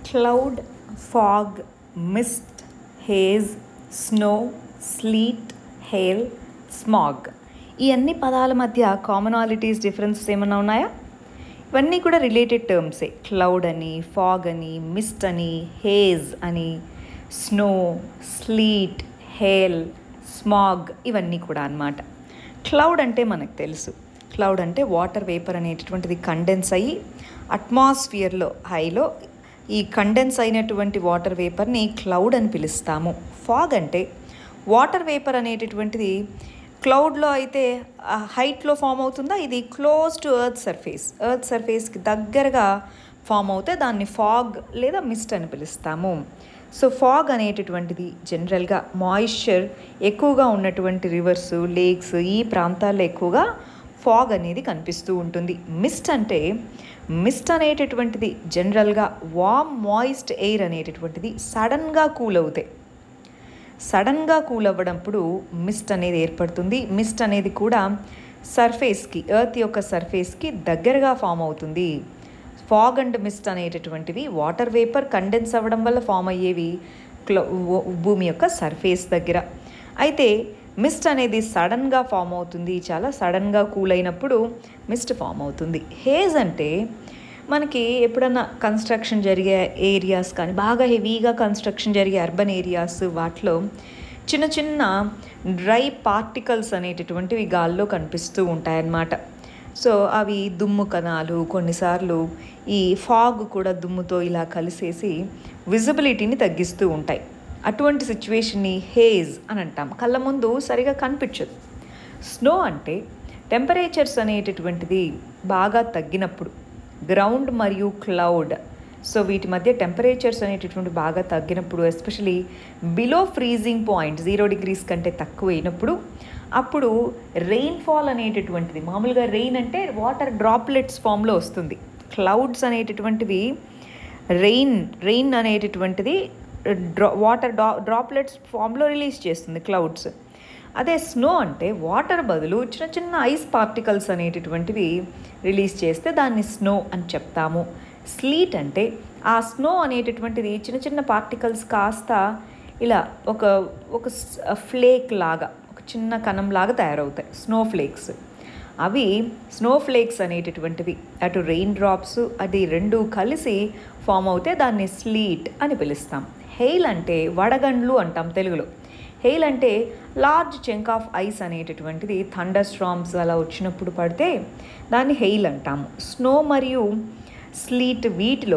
cloud fog mist haze snow sleet hail smog ఈ అన్ని పదాల మధ్య కామనాలిటీస్ డిఫరెన్సెస్ ఏమైనా ఉన్నాయా ఇవన్నీ కూడా రిలేటెడ్ టర్మ్సే క్లౌడ్ అని ఫాగ్ అని మిస్ట్ అని హేజ్ అని స్నో స్లీట్ హేల్ స్మాగ్ ఇవన్నీ కూడా అన్నమాట క్లౌడ్ అంటే మనకు తెలుసు క్లౌడ్ అంటే వాటర్ వేపర్ అనేటటువంటిది కండెన్స్ అయ్యి అట్మాస్ఫియర్లో హైలో ఈ కండెన్స్ అయినటువంటి వాటర్ వేపర్ని క్లౌడ్ అని పిలుస్తాము ఫాగ్ అంటే వాటర్ వేపర్ అనేటటువంటిది క్లౌడ్లో అయితే హైట్లో ఫామ్ అవుతుందా ఇది close to earth surface earth సర్ఫేస్కి దగ్గరగా ఫామ్ అవుతే దాన్ని ఫాగ్ లేదా మిస్ట్ అని పిలుస్తాము సో ఫాగ్ అనేటటువంటిది జనరల్గా మాయిశ్చర్ ఎక్కువగా ఉన్నటువంటి రివర్స్ లేక్స్ ఈ ప్రాంతాల్లో ఎక్కువగా ఫాగ్ అనేది కనిపిస్తూ ఉంటుంది మిస్ట్ అంటే మిస్ట్ అనేటటువంటిది జనరల్గా వామ్ మాయిస్ట్ ఎయిర్ అనేటటువంటిది సడన్గా కూల్ అవుతాయి సడన్గా కూల్ అవ్వడంప్పుడు మిస్ట్ అనేది ఏర్పడుతుంది మిస్ట్ అనేది కూడా సర్ఫేస్కి ఎర్త్ యొక్క సర్ఫేస్కి దగ్గరగా ఫామ్ అవుతుంది ఫాగ్ అండ్ మిస్ట్ అనేటటువంటివి వాటర్ వేపర్ కండెన్స్ అవ్వడం వల్ల ఫామ్ అయ్యేవి క్లో భూమి యొక్క సర్ఫేస్ దగ్గర అయితే మిస్ట్ అనేది సడన్గా ఫామ్ అవుతుంది చాలా సడన్గా కూల్ అయినప్పుడు మిస్ట్ ఫామ్ అవుతుంది హేజ్ అంటే మనకి ఎప్పుడన్నా కన్స్ట్రక్షన్ జరిగే ఏరియాస్ కానీ బాగా హెవీగా కన్స్ట్రక్షన్ జరిగే అర్బన్ ఏరియాస్ వాటిలో చిన్న చిన్న డ్రై పార్టికల్స్ అనేటటువంటివి గాల్లో కనిపిస్తూ ఉంటాయన్నమాట సో అవి దుమ్ము కణాలు కొన్నిసార్లు ఈ ఫాగ్ కూడా దుమ్ముతో ఇలా కలిసేసి విజిబిలిటీని తగ్గిస్తూ ఉంటాయి అటువంటి సిచ్యువేషన్ని హేజ్ అని అంటాం కళ్ళ ముందు సరిగా కనిపించదు స్నో అంటే టెంపరేచర్స్ అనేటటువంటిది బాగా తగ్గినప్పుడు గ్రౌండ్ మరియు క్లౌడ్ సో వీటి మధ్య టెంపరేచర్స్ అనేటటువంటి బాగా తగ్గినప్పుడు especially below freezing point zero degrees కంటే తక్కువ అయినప్పుడు అప్పుడు రెయిన్ఫాల్ అనేటటువంటిది మామూలుగా రెయిన్ అంటే వాటర్ డ్రాప్లెట్స్ ఫామ్లో వస్తుంది క్లౌడ్స్ అనేటటువంటివి రెయిన్ రెయిన్ అనేటటువంటిది డ్రా వాటర్ డ్రా డ్రాప్లెట్స్ ఫామ్లో రిలీజ్ చేస్తుంది క్లౌడ్స్ అదే స్నో అంటే వాటర్ బదులు చిన్న చిన్న ఐస్ పార్టికల్స్ అనేటటువంటివి రిలీజ్ చేస్తే దాన్ని స్నో అని చెప్తాము స్లీట్ అంటే ఆ స్నో అనేటటువంటిది చిన్న చిన్న పార్టికల్స్ కాస్త ఇలా ఒక ఒక ఫ్లేక్ లాగా ఒక చిన్న కణం లాగా తయారవుతాయి స్నో ఫ్లేక్స్ అవి స్నో ఫ్లేక్స్ అనేటటువంటివి అటు రెయిన్ డ్రాప్స్ అది రెండు కలిసి ఫామ్ అవుతే దాన్ని స్లీట్ అని పిలుస్తాం హెయిల్ అంటే వడగండ్లు అంటాం తెలుగులో హెయిల్ అంటే లార్జ్ చెంక్ ఆఫ్ ఐస్ అనేటటువంటిది థండర్ స్ట్రామ్స్ అలా వచ్చినప్పుడు పడితే దాన్ని హెయిల్ అంటాము స్నో మరియు స్లీట్ వీటిలో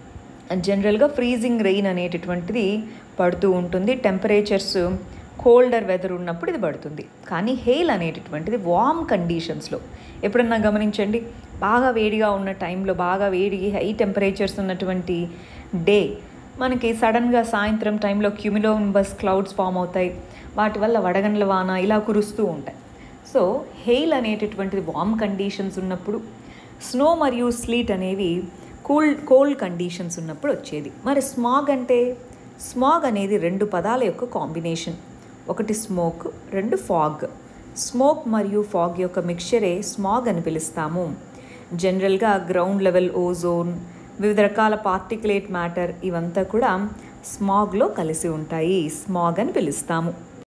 జనరల్గా ఫ్రీజింగ్ రెయిన్ అనేటటువంటిది పడుతూ ఉంటుంది టెంపరేచర్స్ కోల్డర్ వెదర్ ఉన్నప్పుడు ఇది పడుతుంది కానీ హెయిల్ అనేటటువంటిది వామ్ కండిషన్స్లో ఎప్పుడన్నా గమనించండి బాగా వేడిగా ఉన్న టైంలో బాగా వేడి హై టెంపరేచర్స్ ఉన్నటువంటి డే మనకి సడన్గా సాయంత్రం టైంలో క్యూమిలోనిబస్ క్లౌడ్స్ ఫామ్ అవుతాయి వాటి వల్ల వడగండ్ల వాన ఇలా కురుస్తూ ఉంటాయి సో హెయిల్ అనేటటువంటిది వామ్ కండిషన్స్ ఉన్నప్పుడు స్నో మరియు స్లీట్ అనేవి కూల్ కోల్డ్ కండిషన్స్ ఉన్నప్పుడు వచ్చేది మరి స్మాగ్ అంటే స్మాగ్ అనేది రెండు పదాల యొక్క కాంబినేషన్ ఒకటి స్మోక్ రెండు ఫాగ్ స్మోక్ మరియు ఫాగ్ యొక్క మిక్చరే స్మాగ్ అని పిలుస్తాము జనరల్గా గ్రౌండ్ లెవెల్ ఓజోన్ వివిధ రకాల పార్టికులేట్ మ్యాటర్ ఇవంతా కూడా స్మాగ్లో కలిసి ఉంటాయి స్మాగ్ అని పిలుస్తాము